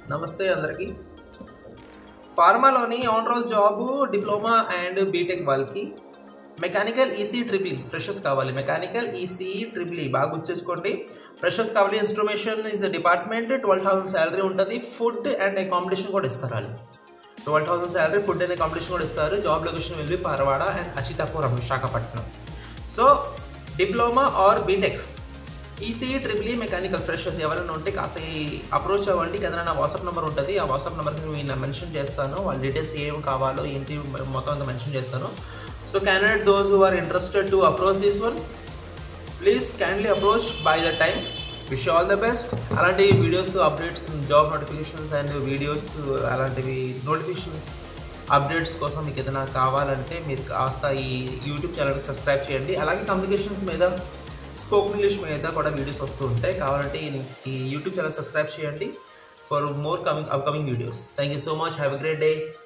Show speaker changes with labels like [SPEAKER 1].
[SPEAKER 1] నమస్తే అందరికీ ఫార్మాలోని on roll job diploma and BTech వాళ్ళకి మెకానికల్ ఈసీ ట్రిపుల్ ఫ్రెషర్స్ కావాలి మెకానికల్ ఈసీ ట్రిపుల్ బాగా గుర్చేసుకోండి ఫ్రెషర్స్ కావాలి instrumentation is the department twelve thousand salary ఉంటుంది ఫుడ్ అండ్ అకామిడేషన్ కూడా ఇస్తారు వాళ్ళు twelve thousand salary food and accommodation కూడా ఇస్తారు జాబ్ లొకేషన్ వెళ్ళి Paravada and Achutapuram Visakhapatnam so diploma or BTech ECE triple E mechanical freshers ఎవరైనా ఉంటే కాస్త అప్రోచ్ అవ్వండి కింద నా వాట్సాప్ నెంబర్ ఉంటుంది ఆ వాట్సాప్ నెంబర్కి నేను మెన్షన్ చేస్తాను వాళ్ళ డీటెయిల్స్ ఏం కావాలో ఏంటి మొత్తం అంతా మెన్షన్ చేస్తాను so candidate those who are interested to approach this one please kindly approach by the time wish all the best అలాంటి videos updates job notifications and videos అలాంటివి నోటిఫికేషన్స్ అప్డేట్స్ కోసం మీకు ఏదైనా కావాలంటే మీరు కాస్త ఈ యూట్యూబ్ ఛానల్కి సబ్స్క్రైబ్ చేయండి అలాగే కమ్యూనికేషన్స్ మీద స్పోకెన్ ఇంగ్లీష్ మీద కూడా వీడియోస్ వస్తూ ఉంటాయి కావాలంటే ఈ- ఈ యూట్యూబ్ ఛానల్ సబ్స్క్రైబ్ చేయండి for more coming upcoming videos thank you so much have a great day